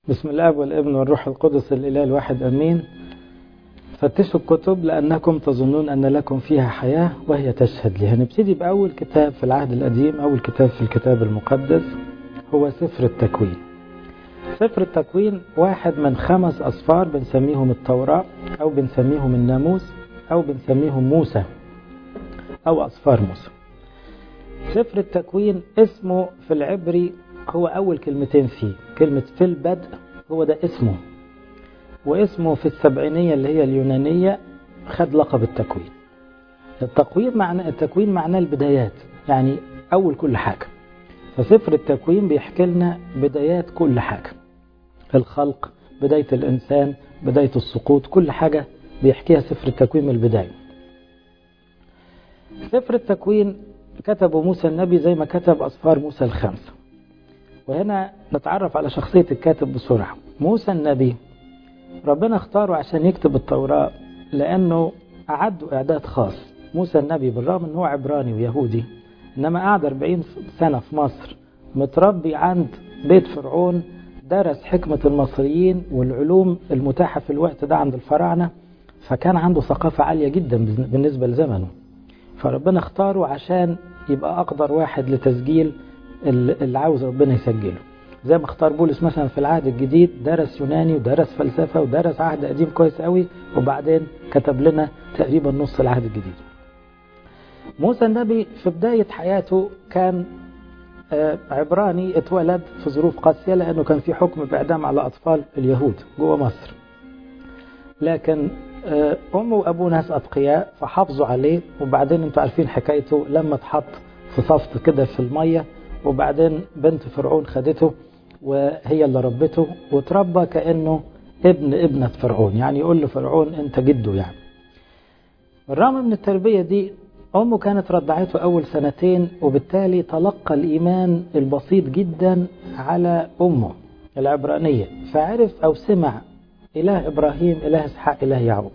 بسم الاب والابن والروح القدس الاله الواحد امين فتشوا الكتب لانكم تظنون ان لكم فيها حياه وهي تشهد لي هنبتدي باول كتاب في العهد القديم اول كتاب في الكتاب المقدس هو سفر التكوين سفر التكوين واحد من خمس أصفار بنسميهم التوراة أو بنسميهم الناموس أو بنسميهم موسى أو أصفار موسى سفر التكوين اسمه في العبري هو أول كلمتين فيه كلمة في البدء هو ده اسمه واسمه في السبعينية اللي هي اليونانية خد لقب التكوين التكوين معنى التكوين معناه البدايات يعني أول كل حاجة فسفر التكوين بيحكي لنا بدايات كل حاجة الخلق بداية الإنسان بداية السقوط كل حاجة بيحكيها سفر التكوين من البداية سفر التكوين كتبه موسى النبي زي ما كتب أصفار موسى الخمسة وهنا نتعرف على شخصية الكاتب بسرعة موسى النبي ربنا اختاره عشان يكتب التوراة لأنه أعده إعداد خاص موسى النبي بالرغم أنه عبراني ويهودي إنما قعد 40 سنة في مصر متربي عند بيت فرعون درس حكمة المصريين والعلوم المتاحة في الوقت ده عند الفراعنة فكان عنده ثقافة عالية جدا بالنسبة لزمنه فربنا اختاره عشان يبقى أقدر واحد لتسجيل اللي عاوز ربنا يسجله زي ما اختار بولس مثلا في العهد الجديد درس يوناني ودرس فلسفة ودرس عهد قديم كويس قوي وبعدين كتب لنا تقريبا نص العهد الجديد موسى النبي في بداية حياته كان عبراني اتولد في ظروف قاسية لأنه كان في حكم بإعدام على أطفال اليهود جوه مصر لكن أمه وأبوه ناس أتقياء فحافظوا عليه وبعدين انتوا عارفين حكايته لما اتحط في صفت كده في المية وبعدين بنت فرعون خدته وهي اللي ربته وتربى كأنه ابن ابنة فرعون يعني يقول لفرعون انت جده يعني بالرغم من التربية دي أمه كانت رضعته أول سنتين وبالتالي تلقى الإيمان البسيط جدا على أمه العبرانية فعرف أو سمع إله إبراهيم إله إسحاق إله يعقوب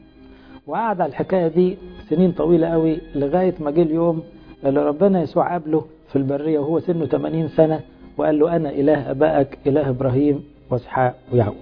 وقعد على الحكاية دي سنين طويلة قوي لغاية ما جه اليوم اللي ربنا يسوع قابله في البرية وهو سنه 80 سنة وقال له أنا إله أبائك إله إبراهيم وإسحاق ويعقوب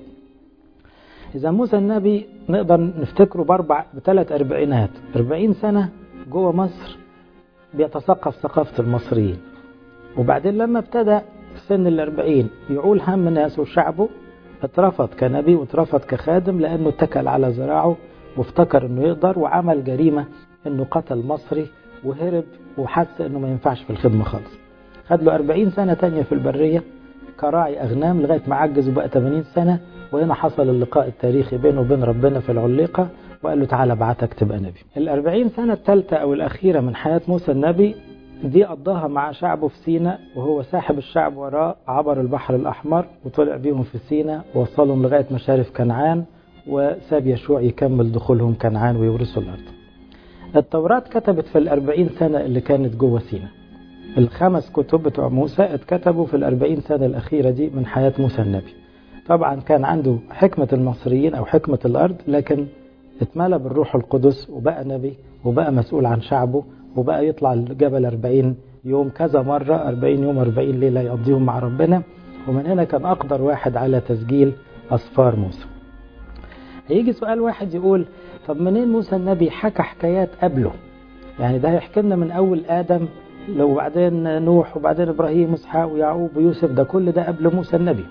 إذا موسى النبي نقدر نفتكره بأربع بثلاث أربعينات أربعين سنة جوه مصر بيتثقف ثقافة المصريين وبعدين لما ابتدى في سن الأربعين يعول هم ناس وشعبه اترفض كنبي واترفض كخادم لأنه اتكل على ذراعه وافتكر انه يقدر وعمل جريمة انه قتل مصري وهرب وحس انه ما ينفعش في الخدمة خالص خد له 40 سنة تانية في البرية كراعي أغنام لغاية ما عجز وبقى 80 سنة وهنا حصل اللقاء التاريخي بينه وبين ربنا في العليقة وقال له تعالى ابعتك تبقى نبي الأربعين سنة الثالثة أو الأخيرة من حياة موسى النبي دي قضاها مع شعبه في سينا وهو ساحب الشعب وراه عبر البحر الأحمر وطلع بيهم في سينا ووصلهم لغاية مشارف كنعان وساب يشوع يكمل دخولهم كنعان ويورثوا الأرض التوراة كتبت في الأربعين سنة اللي كانت جوه سينا الخمس كتب بتوع موسى اتكتبوا في الأربعين سنة الأخيرة دي من حياة موسى النبي طبعا كان عنده حكمة المصريين أو حكمة الأرض لكن اتملى بالروح القدس وبقى نبي وبقى مسؤول عن شعبه وبقى يطلع الجبل 40 يوم كذا مرة 40 يوم 40 ليلة يقضيهم مع ربنا ومن هنا كان أقدر واحد على تسجيل أصفار موسى هيجي سؤال واحد يقول طب منين موسى النبي حكى حكايات قبله يعني ده هيحكي لنا من أول آدم لو بعدين نوح وبعدين إبراهيم وإسحاق ويعقوب ويوسف ده كل ده قبل موسى النبي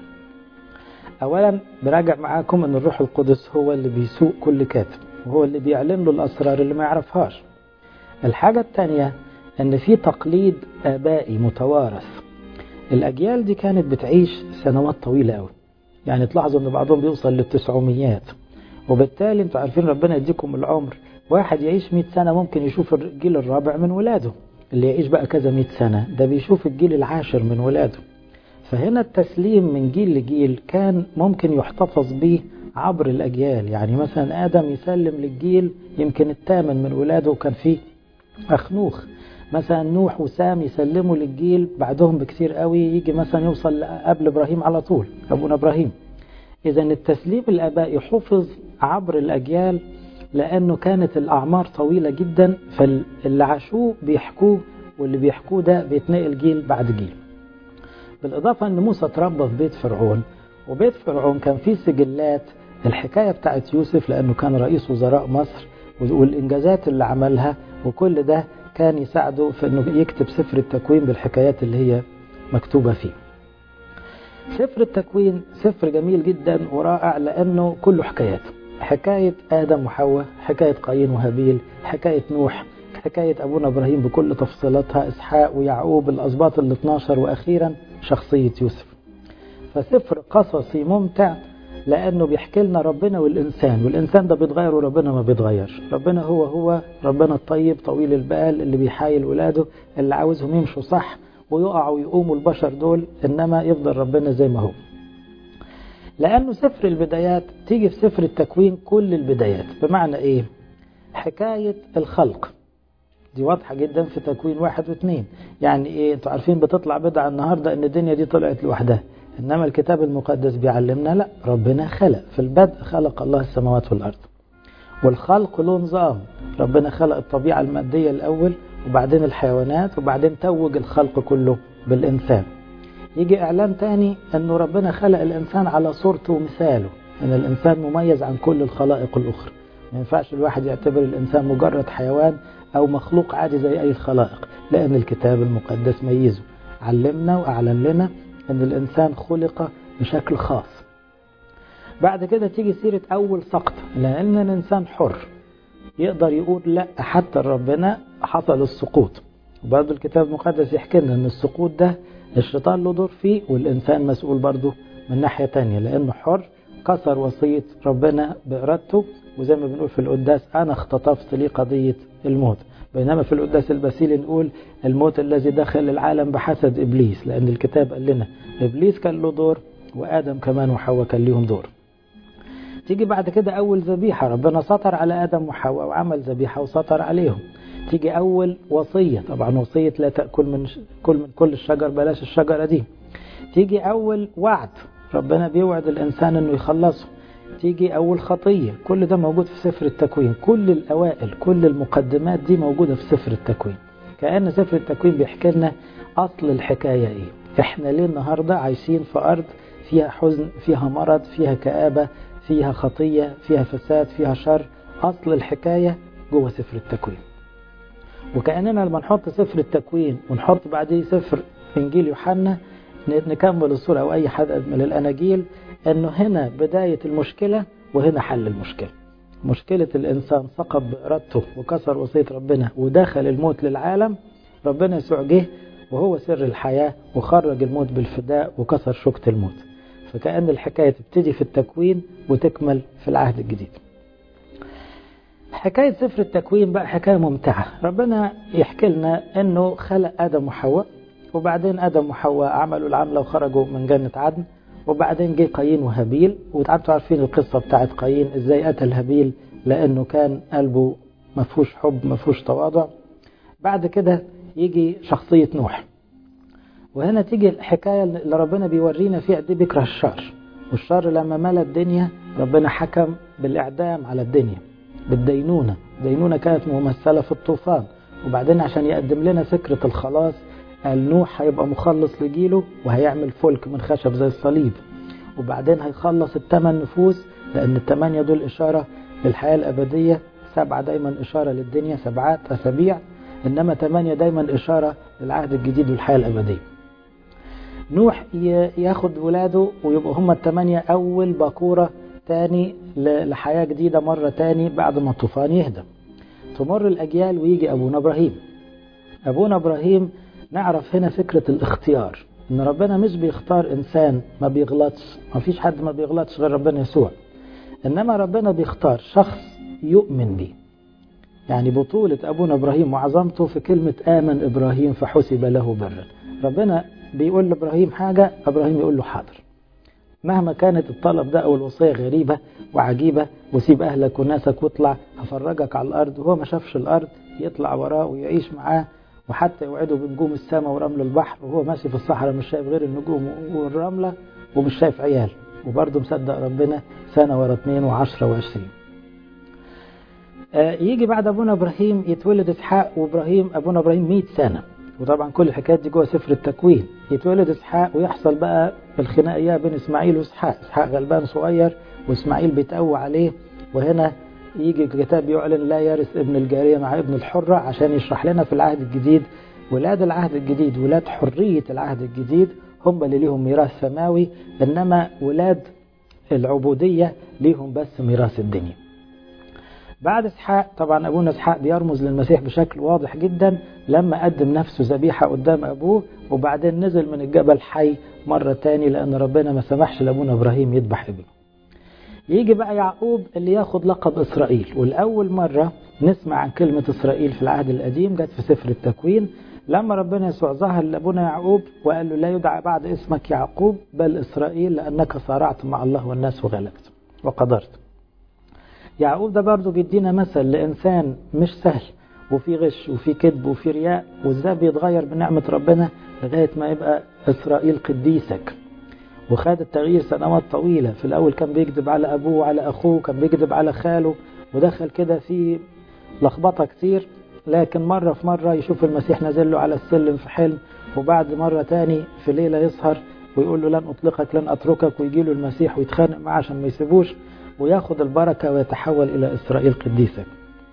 أولا براجع معاكم أن الروح القدس هو اللي بيسوق كل كاتب وهو اللي بيعلن له الأسرار اللي ما يعرفهاش الحاجة الثانية أن في تقليد آبائي متوارث الأجيال دي كانت بتعيش سنوات طويلة أوي يعني تلاحظوا أن بعضهم بيوصل للتسعميات وبالتالي انتوا عارفين ربنا يديكم العمر واحد يعيش 100 سنة ممكن يشوف الجيل الرابع من ولاده اللي يعيش بقى كذا 100 سنة ده بيشوف الجيل العاشر من ولاده فهنا التسليم من جيل لجيل كان ممكن يحتفظ به عبر الأجيال يعني مثلا آدم يسلم للجيل يمكن الثامن من ولاده كان فيه أخنوخ مثلا نوح وسام يسلموا للجيل بعدهم بكثير قوي يجي مثلا يوصل قبل إبراهيم على طول أبونا إبراهيم إذا التسليم الآبائي حفظ عبر الأجيال لأنه كانت الأعمار طويلة جدا فاللي عاشوه بيحكوه واللي بيحكوه ده بيتنقل جيل بعد جيل بالإضافة أن موسى تربى في بيت فرعون وبيت فرعون كان فيه سجلات الحكاية بتاعت يوسف لأنه كان رئيس وزراء مصر والإنجازات اللي عملها وكل ده كان يساعده في أنه يكتب سفر التكوين بالحكايات اللي هي مكتوبة فيه سفر التكوين سفر جميل جدا ورائع لأنه كله حكايات حكاية آدم وحواء حكاية قايين وهابيل حكاية نوح حكاية أبونا إبراهيم بكل تفصيلاتها إسحاق ويعقوب الأسباط ال 12 وأخيرا شخصية يوسف فسفر قصصي ممتع لأنه بيحكي لنا ربنا والإنسان والإنسان ده بيتغير وربنا ما بيتغيرش ربنا هو هو ربنا الطيب طويل البال اللي بيحايل ولاده اللي عاوزهم يمشوا صح ويقعوا ويقوموا البشر دول إنما يفضل ربنا زي ما هو لأنه سفر البدايات تيجي في سفر التكوين كل البدايات بمعنى إيه حكاية الخلق دي واضحة جدا في تكوين واحد واثنين يعني إيه انتوا عارفين بتطلع بدعة النهاردة إن الدنيا دي طلعت لوحدها إنما الكتاب المقدس بيعلمنا لا ربنا خلق في البدء خلق الله السماوات والأرض والخلق له نظام ربنا خلق الطبيعة المادية الأول وبعدين الحيوانات وبعدين توج الخلق كله بالإنسان يجي إعلان تاني أنه ربنا خلق الإنسان على صورته ومثاله أن الإنسان مميز عن كل الخلائق الأخرى ما ينفعش الواحد يعتبر الإنسان مجرد حيوان أو مخلوق عادي زي أي الخلائق لأن الكتاب المقدس ميزه علمنا وأعلن لنا أن الإنسان خلق بشكل خاص بعد كده تيجي سيرة أول سقط لأن الإنسان حر يقدر يقول لا حتى ربنا حصل السقوط وبرضه الكتاب المقدس يحكي لنا أن السقوط ده الشيطان له دور فيه والإنسان مسؤول برضه من ناحية تانية لأنه حر كسر وصية ربنا بإرادته وزي ما بنقول في القداس أنا اختطفت لي قضية الموت بينما في القداس البسيل نقول الموت الذي دخل العالم بحسد إبليس لأن الكتاب قال لنا إبليس كان له دور وآدم كمان وحواء كان ليهم دور تيجي بعد كده أول ذبيحة ربنا سطر على آدم وحواء وعمل ذبيحة وسطر عليهم تيجي أول وصية طبعا وصية لا تأكل من كل من كل الشجر بلاش الشجرة دي تيجي أول وعد ربنا بيوعد الإنسان إنه يخلصه تيجي أول خطية كل ده موجود في سفر التكوين كل الأوائل كل المقدمات دي موجودة في سفر التكوين كأن سفر التكوين بيحكي لنا أصل الحكاية إيه إحنا ليه النهاردة عايشين في أرض فيها حزن فيها مرض فيها كآبة فيها خطية فيها فساد فيها شر أصل الحكاية جوه سفر التكوين وكأننا لما نحط سفر التكوين ونحط بعديه سفر إنجيل يوحنا نكمل الصورة أو أي حد من الأناجيل أنه هنا بداية المشكلة وهنا حل المشكلة مشكلة الإنسان سقط بإرادته وكسر وصية ربنا ودخل الموت للعالم ربنا يسوع جه وهو سر الحياة وخرج الموت بالفداء وكسر شوكة الموت فكأن الحكاية تبتدي في التكوين وتكمل في العهد الجديد حكاية سفر التكوين بقى حكاية ممتعة ربنا يحكي لنا أنه خلق آدم وحواء وبعدين آدم وحواء عملوا العملة وخرجوا من جنة عدن وبعدين جه قايين وهابيل وانتوا عارفين القصة بتاعت قايين ازاي قتل هابيل لأنه كان قلبه ما فيهوش حب ما فيهوش تواضع بعد كده يجي شخصية نوح وهنا تيجي الحكاية اللي ربنا بيورينا فيها قد بيكره الشر والشر لما ملا الدنيا ربنا حكم بالإعدام على الدنيا بالدينونة الدينونة كانت ممثلة في الطوفان وبعدين عشان يقدم لنا فكرة الخلاص قال نوح هيبقى مخلص لجيله وهيعمل فلك من خشب زي الصليب وبعدين هيخلص الثمان نفوس لأن الثمانية دول إشارة للحياة الأبدية سبعة دايما إشارة للدنيا سبعات أسابيع إنما ثمانية دايما إشارة للعهد الجديد والحياة الأبدية نوح ياخد ولاده ويبقوا هم الثمانية أول باكورة تاني لحياة جديدة مرة تاني بعد ما الطوفان يهدى تمر الأجيال ويجي أبونا إبراهيم أبونا إبراهيم نعرف هنا فكرة الاختيار إن ربنا مش بيختار إنسان ما بيغلطش ما فيش حد ما بيغلطش غير ربنا يسوع إنما ربنا بيختار شخص يؤمن بيه يعني بطولة أبونا إبراهيم وعظمته في كلمة آمن إبراهيم فحسب له برا ربنا بيقول لإبراهيم حاجة إبراهيم يقول له حاضر مهما كانت الطلب ده أو الوصية غريبة وعجيبة وسيب أهلك وناسك واطلع هفرجك على الأرض وهو ما شافش الأرض يطلع وراه ويعيش معاه وحتى يوعده بنجوم السماء ورمل البحر وهو ماشي في الصحراء مش شايف غير النجوم والرملة ومش شايف عيال وبرضه مصدق ربنا سنة ورا اتنين وعشرة وعشرين آه يجي بعد أبونا إبراهيم يتولد إسحاق وإبراهيم أبونا إبراهيم 100 سنة وطبعا كل الحكايات دي جوه سفر التكوين يتولد إسحاق ويحصل بقى الخناقة إياها بين إسماعيل وإسحاق إسحاق غلبان صغير وإسماعيل بيتقوى عليه وهنا يجي الكتاب يعلن لا يرث ابن الجارية مع ابن الحرة عشان يشرح لنا في العهد الجديد ولاد العهد الجديد ولاد حرية العهد الجديد هم اللي ليهم ميراث سماوي إنما ولاد العبودية ليهم بس ميراث الدنيا بعد اسحاق طبعا ابونا اسحاق بيرمز للمسيح بشكل واضح جدا لما قدم نفسه ذبيحه قدام ابوه وبعدين نزل من الجبل حي مره تاني لان ربنا ما سمحش لابونا ابراهيم يذبح ابنه. يجي بقى يعقوب اللي ياخد لقب اسرائيل والاول مره نسمع عن كلمه اسرائيل في العهد القديم جت في سفر التكوين لما ربنا يسوع ظهر لابونا يعقوب وقال له لا يدعى بعد اسمك يعقوب بل اسرائيل لانك صارعت مع الله والناس وغلبت وقدرت. يعقوب ده برضه بيدينا مثل لإنسان مش سهل وفي غش وفي كذب وفي رياء وازاي بيتغير بنعمة ربنا لغاية ما يبقى إسرائيل قديسك وخد التغيير سنوات طويلة في الأول كان بيكذب على أبوه وعلى أخوه كان بيكذب على خاله ودخل كده في لخبطة كتير لكن مرة في مرة يشوف المسيح نازل له على السلم في حلم وبعد مرة تاني في ليلة يسهر ويقول له لن أطلقك لن أتركك ويجي له المسيح ويتخانق معاه عشان ما يسيبوش وياخد البركة ويتحول إلى إسرائيل قديسة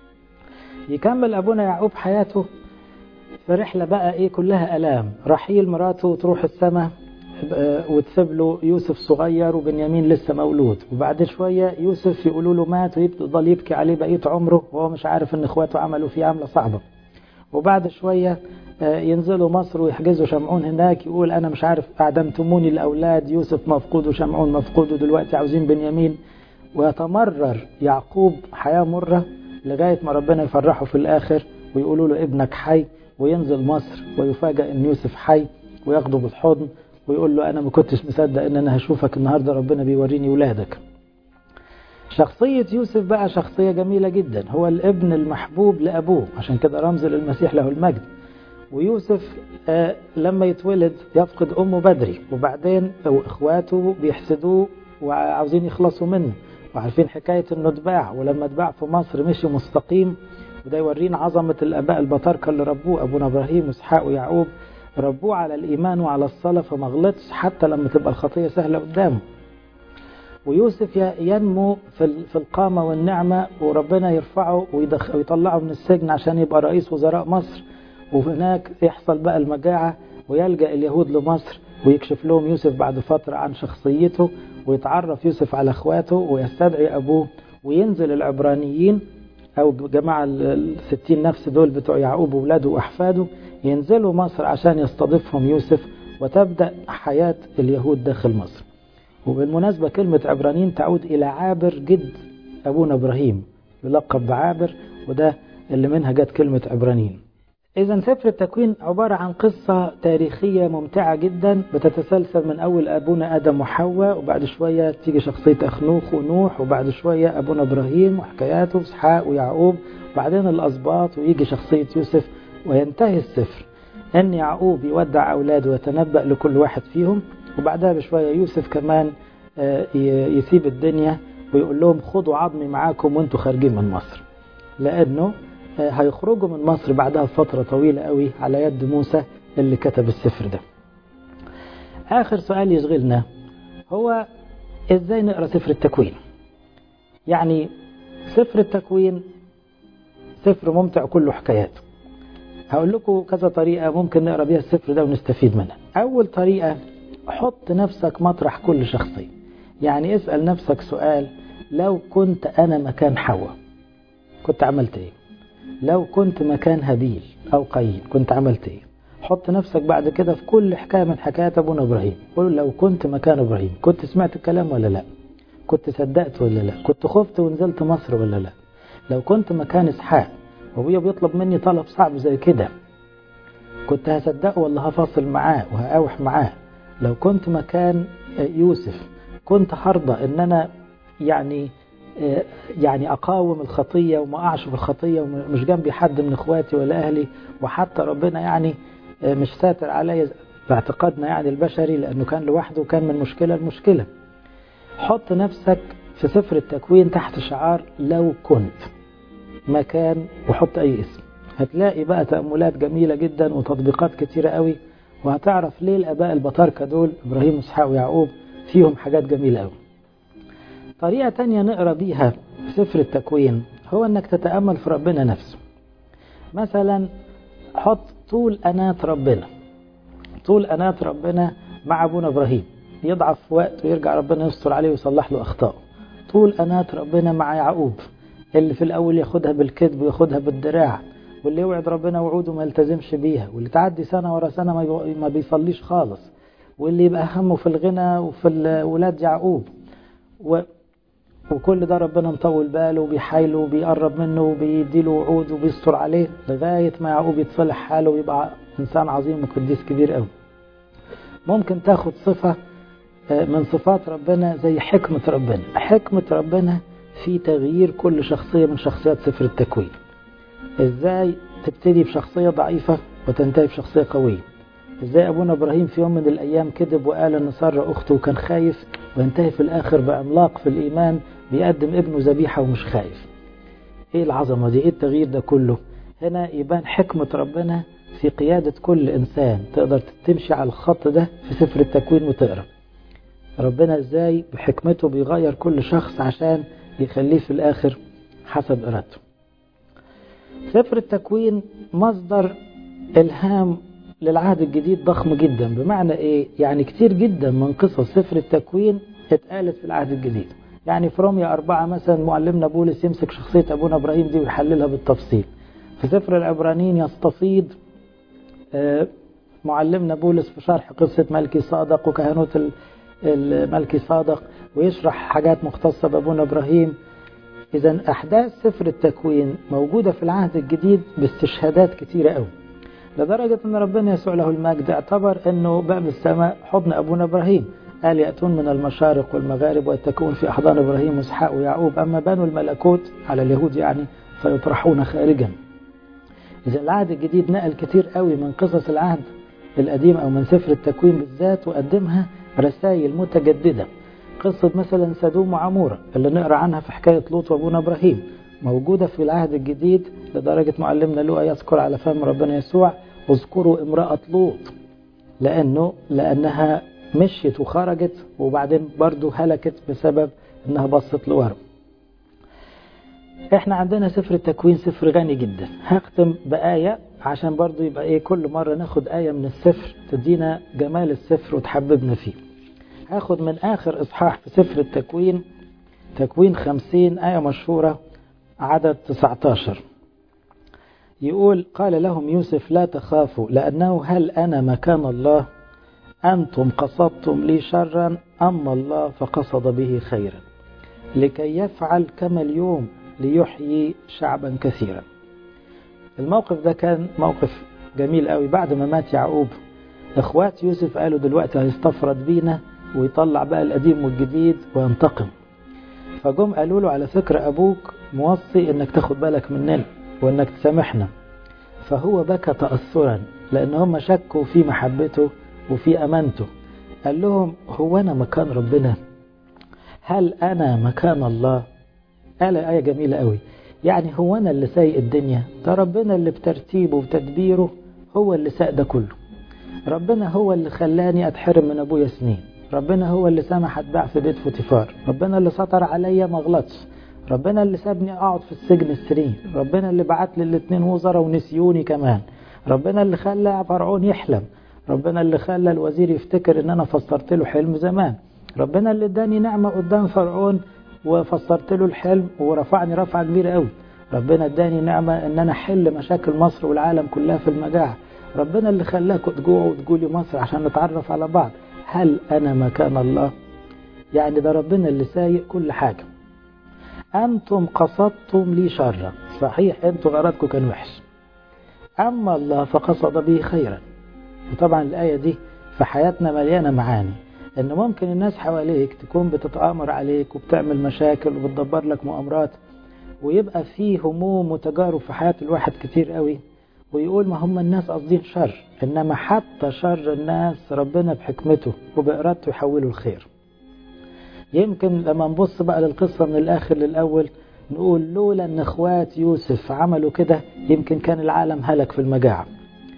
يكمل أبونا يعقوب حياته في رحلة بقى إيه كلها ألام رحيل مراته تروح السماء وتسيب له يوسف صغير وبنيامين لسه مولود وبعد شوية يوسف يقولوا له مات ويفضل يبكي عليه بقية عمره وهو مش عارف ان اخواته عملوا فيه عملة صعبة وبعد شوية ينزلوا مصر ويحجزوا شمعون هناك يقول انا مش عارف اعدمتموني الاولاد يوسف مفقود وشمعون مفقود ودلوقتي عاوزين بنيامين ويتمرر يعقوب حياة مرة لغاية ما ربنا يفرحه في الآخر ويقولوا له ابنك حي وينزل مصر ويفاجأ ان يوسف حي وياخده بالحضن ويقول له انا ما كنتش مصدق ان انا هشوفك النهارده ربنا بيوريني ولادك شخصية يوسف بقى شخصية جميلة جدا هو الابن المحبوب لأبوه عشان كده رمز للمسيح له المجد ويوسف آه لما يتولد يفقد أمه بدري وبعدين إخواته بيحسدوه وعاوزين يخلصوا منه وعارفين حكاية انه اتباع ولما اتباع في مصر مشي مستقيم وده يورينا عظمة الآباء البطاركة اللي ربوه أبونا إبراهيم وإسحاق ويعقوب ربوه على الإيمان وعلى الصلاة فما غلطش حتى لما تبقى الخطية سهلة قدامه ويوسف ينمو في القامة والنعمة وربنا يرفعه ويطلعه من السجن عشان يبقى رئيس وزراء مصر وهناك يحصل بقى المجاعة ويلجأ اليهود لمصر ويكشف لهم يوسف بعد فترة عن شخصيته ويتعرف يوسف على اخواته ويستدعي أبوه وينزل العبرانيين أو جماعة الستين نفس دول بتوع يعقوب وولاده وأحفاده ينزلوا مصر عشان يستضيفهم يوسف وتبدأ حياة اليهود داخل مصر وبالمناسبة كلمة عبرانيين تعود إلى عابر جد أبونا إبراهيم يلقب بعابر وده اللي منها جت كلمة عبرانيين إذا سفر التكوين عبارة عن قصة تاريخية ممتعة جدا بتتسلسل من أول أبونا آدم وحواء وبعد شوية تيجي شخصية أخنوخ ونوح وبعد شوية أبونا إبراهيم وحكاياته إسحاق ويعقوب وبعدين الأسباط ويجي شخصية يوسف وينتهي السفر أن يعقوب يودع أولاده ويتنبأ لكل واحد فيهم وبعدها بشوية يوسف كمان يسيب الدنيا ويقول لهم خدوا عظمي معاكم وانتوا خارجين من مصر لأنه هيخرجوا من مصر بعدها فترة طويلة قوي على يد موسى اللي كتب السفر ده آخر سؤال يشغلنا هو إزاي نقرأ سفر التكوين يعني سفر التكوين سفر ممتع كله حكايات هقول لكم كذا طريقة ممكن نقرأ بيها السفر ده ونستفيد منها أول طريقة حط نفسك مطرح كل شخصية يعني اسأل نفسك سؤال لو كنت أنا مكان حواء كنت عملت إيه لو كنت مكان هابيل أو قايين كنت عملت إيه حط نفسك بعد كده في كل حكاية من حكايات أبونا إبراهيم قول لو كنت مكان إبراهيم كنت سمعت الكلام ولا لا كنت صدقت ولا لا كنت خفت ونزلت مصر ولا لا لو كنت مكان إسحاق وابويا بيطلب مني طلب صعب زي كده كنت هصدقه ولا هفاصل معاه وهقاوح معاه لو كنت مكان يوسف كنت هرضى ان انا يعني يعني اقاوم الخطيه وما اقعش في الخطيه ومش جنبي حد من اخواتي ولا اهلي وحتى ربنا يعني مش ساتر عليا باعتقادنا يعني البشري لانه كان لوحده وكان من مشكله لمشكله حط نفسك في سفر التكوين تحت شعار لو كنت مكان وحط اي اسم هتلاقي بقى تأملات جميلة جدا وتطبيقات كتيرة قوي وهتعرف ليه الآباء البطاركة دول إبراهيم وإسحاق ويعقوب فيهم حاجات جميلة قوي طريقة تانية نقرأ بيها في سفر التكوين هو أنك تتأمل في ربنا نفسه مثلا حط طول أنات ربنا طول أنات ربنا مع أبونا إبراهيم يضعف في وقت ويرجع ربنا يستر عليه ويصلح له أخطاءه طول أنات ربنا مع يعقوب اللي في الأول ياخدها بالكذب وياخدها بالدراع واللي يوعد ربنا وعوده ما يلتزمش بيها واللي تعدي سنة ورا سنة ما بيصليش خالص واللي يبقى همه في الغنى وفي ولاد يعقوب و وكل ده ربنا مطول باله وبيحايله وبيقرب منه وبيديله وعود وبيستر عليه لغاية ما يعقوب يتصلح حاله ويبقى إنسان عظيم وقديس كبير قوي ممكن تاخد صفة من صفات ربنا زي حكمة ربنا حكمة ربنا في تغيير كل شخصية من شخصيات سفر التكوين ازاي تبتدي بشخصية ضعيفة وتنتهي بشخصية قوية ازاي ابونا ابراهيم في يوم من الايام كذب وقال ان سارة اخته وكان خايف وينتهي في الاخر بعملاق في الايمان بيقدم ابنه ذبيحة ومش خايف ايه العظمة دي ايه التغيير ده كله هنا يبان حكمة ربنا في قيادة كل انسان تقدر تمشي على الخط ده في سفر التكوين وتقرأ ربنا ازاي بحكمته بيغير كل شخص عشان يخليه في الاخر حسب ارادته سفر التكوين مصدر الهام للعهد الجديد ضخم جدا بمعنى ايه يعني كتير جدا من قصص سفر التكوين اتقالت في العهد الجديد يعني في روميا أربعة مثلا معلمنا بولس يمسك شخصية أبونا إبراهيم دي ويحللها بالتفصيل في سفر العبرانيين يستفيض معلمنا بولس في شرح قصة ملكي صادق وكهنوت الملكي صادق ويشرح حاجات مختصة بأبونا إبراهيم إذا أحداث سفر التكوين موجودة في العهد الجديد باستشهادات كتيرة قوي لدرجة أن ربنا يسوع له المجد اعتبر أنه باب السماء حضن أبونا إبراهيم قال يأتون من المشارق والمغارب ويتكون في أحضان إبراهيم وإسحاق ويعقوب أما بنو الملكوت على اليهود يعني فيطرحون خارجا إذا العهد الجديد نقل كتير قوي من قصص العهد القديم أو من سفر التكوين بالذات وقدمها رسائل متجددة قصة مثلا سدوم وعمورة اللي نقرأ عنها في حكاية لوط وأبونا إبراهيم موجودة في العهد الجديد لدرجة معلمنا لوقا يذكر على فم ربنا يسوع اذكروا امرأة لوط لأنه لأنها مشيت وخرجت وبعدين برضه هلكت بسبب انها بصت لورا احنا عندنا سفر التكوين سفر غني جدا هختم بآية عشان برضه يبقى ايه كل مرة ناخد آية من السفر تدينا جمال السفر وتحببنا فيه هاخد من آخر إصحاح في سفر التكوين تكوين خمسين آية مشهورة عدد 19 يقول قال لهم يوسف لا تخافوا لأنه هل أنا مكان الله أنتم قصدتم لي شرا أما الله فقصد به خيرا لكي يفعل كما اليوم ليحيي شعبا كثيرا الموقف ده كان موقف جميل قوي بعد ما مات يعقوب اخوات يوسف قالوا دلوقتي هيستفرد بينا ويطلع بقى القديم والجديد وينتقم فجم قالوا له على فكرة أبوك موصي إنك تاخد بالك مننا وإنك تسامحنا فهو بكى تأثرا لأن هم شكوا في محبته وفي أمانته قال لهم هو أنا مكان ربنا هل أنا مكان الله قال آية جميلة قوي يعني هو أنا اللي سايق الدنيا ده ربنا اللي بترتيبه وتدبيره هو اللي ساق ده كله ربنا هو اللي خلاني أتحرم من أبويا سنين ربنا هو اللي سمح اتباع في بيت فوتيفار ربنا اللي سطر عليا ما غلطش ربنا اللي سابني اقعد في السجن السنين ربنا اللي بعت لي الاثنين وزراء ونسيوني كمان ربنا اللي خلى فرعون يحلم ربنا اللي خلى الوزير يفتكر ان انا فسرت له حلم زمان ربنا اللي اداني نعمة قدام فرعون وفسرت له الحلم ورفعني رفعة كبيرة قوي ربنا اداني نعمة ان انا احل مشاكل مصر والعالم كلها في المجاعة ربنا اللي خلاكوا تجوعوا وتقولي مصر عشان نتعرف على بعض هل أنا مكان الله يعني ده ربنا اللي سايق كل حاجة أنتم قصدتم لي شرا صحيح أنتم غرضكم كان وحش أما الله فقصد به خيرا وطبعا الآية دي في حياتنا مليانة معاني إن ممكن الناس حواليك تكون بتتآمر عليك وبتعمل مشاكل وبتدبر لك مؤامرات ويبقى فيه هموم وتجارب في حياة الواحد كتير قوي ويقول ما هم الناس قاصدين شر إنما حتى شر الناس ربنا بحكمته وبإرادته يحوله الخير يمكن لما نبص بقى للقصة من الآخر للأول نقول لولا أن إخوات يوسف عملوا كده يمكن كان العالم هلك في المجاعة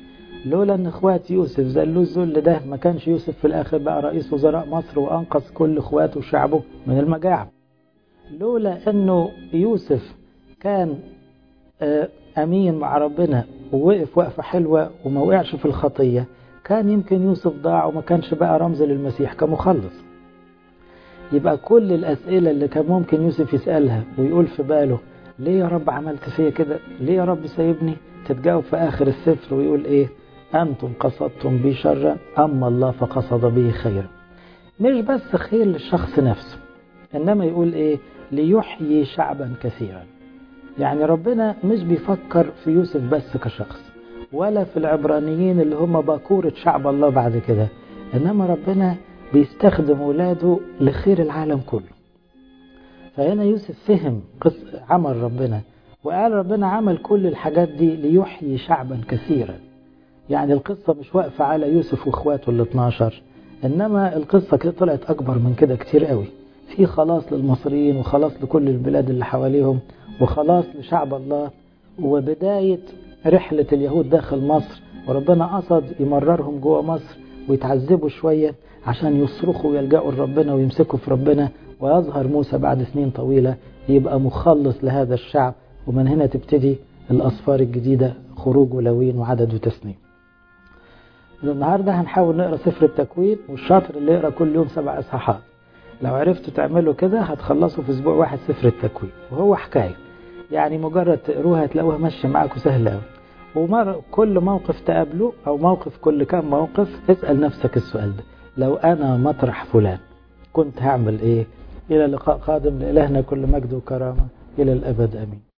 لولا ان اخوات يوسف ذلوا الذل ده ما كانش يوسف في الاخر بقى رئيس وزراء مصر وانقذ كل اخواته وشعبه من المجاعة لولا انه يوسف كان امين مع ربنا ووقف وقفة حلوة وما وقعش في الخطية كان يمكن يوسف ضاع وما كانش بقى رمز للمسيح كمخلص يبقى كل الأسئلة اللي كان ممكن يوسف يسألها ويقول في باله ليه يا رب عملت فيا كده ليه يا رب سايبني تتجاوب في آخر السفر ويقول إيه أنتم قصدتم بي شرا أما الله فقصد به خيرا مش بس خير للشخص نفسه إنما يقول إيه ليحيي شعبا كثيرا يعني ربنا مش بيفكر في يوسف بس كشخص ولا في العبرانيين اللي هم باكورة شعب الله بعد كده إنما ربنا بيستخدم ولاده لخير العالم كله فهنا يوسف فهم عمل ربنا وقال ربنا عمل كل الحاجات دي ليحيي شعبا كثيرا يعني القصة مش واقفة على يوسف واخواته ال 12 إنما القصة كده طلعت أكبر من كده كتير قوي في خلاص للمصريين وخلاص لكل البلاد اللي حواليهم وخلاص لشعب الله وبداية رحلة اليهود داخل مصر وربنا قصد يمررهم جوه مصر ويتعذبوا شوية عشان يصرخوا ويلجأوا لربنا ويمسكوا في ربنا ويظهر موسى بعد سنين طويلة يبقى مخلص لهذا الشعب ومن هنا تبتدي الأصفار الجديدة خروج ولوين وعدد وتسنيم النهاردة هنحاول نقرأ سفر التكوين والشاطر اللي يقرأ كل يوم سبع إصحاحات لو عرفتوا تعملوا كده هتخلصوا في أسبوع واحد سفر التكوين وهو حكاية يعني مجرد تقروها هتلاقوها ماشية معاكم سهلة أوي ومر كل موقف تقابله أو موقف كل كام موقف اسأل نفسك السؤال ده لو أنا مطرح فلان كنت هعمل إيه إلى لقاء قادم لإلهنا كل مجد وكرامة إلى الأبد أمين